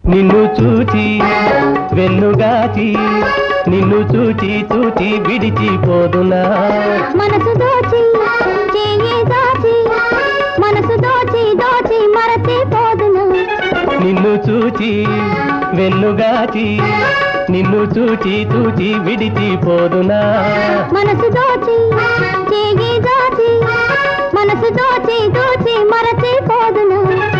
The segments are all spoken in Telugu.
నిన్ను చూచి వెన్నుగాచి నిన్ను చూచి చూచి విడిచిపోదునా మనసు దోచి చేయి దాచి మనసు దోచి దోచి మరచిపోదును నిన్ను చూచి వెన్నుగాచి నిన్ను చూచి చూచి విడిచిపోదునా మనసు దోచి చేయి దాచి మనసు దోచి దోచి మరచిపోదును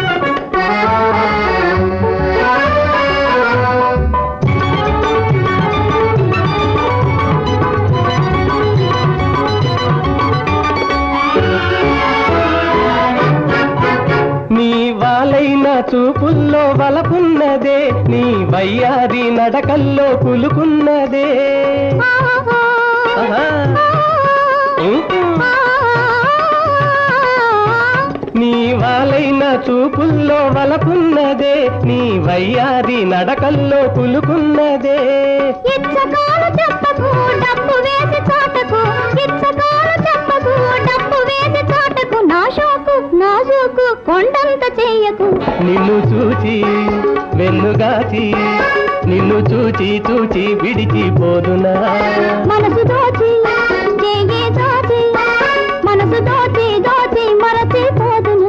నీ వాలైన చూపుల్లో వలపున్నదే నీ వయ్యారి నడకల్లో కులుకున్నదే ఆహా. నీ వాలైన చూపుల్లో వలపున్నదే నీ వయ్యారి నడకల్లో కులుకున్నదే ఇచ్చకాలు చెప్పకు డబ్బు వేసి చోటకు ఇచ్చకాలు చెప్పకు డబ్బు వేసి చోటకు నా షోకు నా షోకు కొండంత చెయ్యకు నిన్ను చూచి వెన్నుగాచి నిన్ను చూచి చూచి విడిచిపోదునా మనసు దోచి చేయి దోచి మనసు దోచి దోచి మరచిపోదును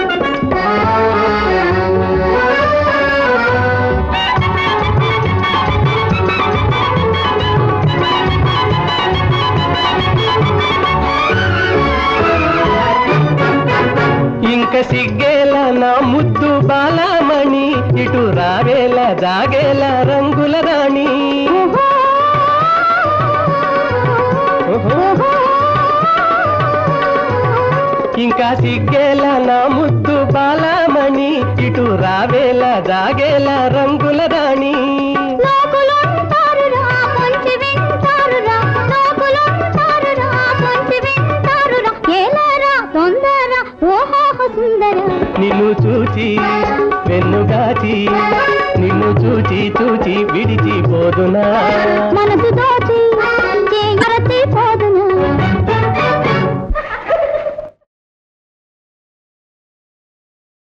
ఇంక సిగ్గేల నా ముద్దు బాలమణి ఇటు రావేల జాగేల రంగుల రాణి ఓహో. ఇంకా సిగ్గేల నా ముద్దు బాలమణి ఇటు రావేల జాగేల రంగుల రాణి లోకులుంటారురా, పొంచి వింటారురా, లోకులుంటారురా, పొంచి వింటారురా. ఏలారా, తొందర, ఓహోహ సుందర నిన్ను చూచి వెన్నుగాచి నిన్ను చూచి చూచి విడిచిపోదునా మనసు దోచి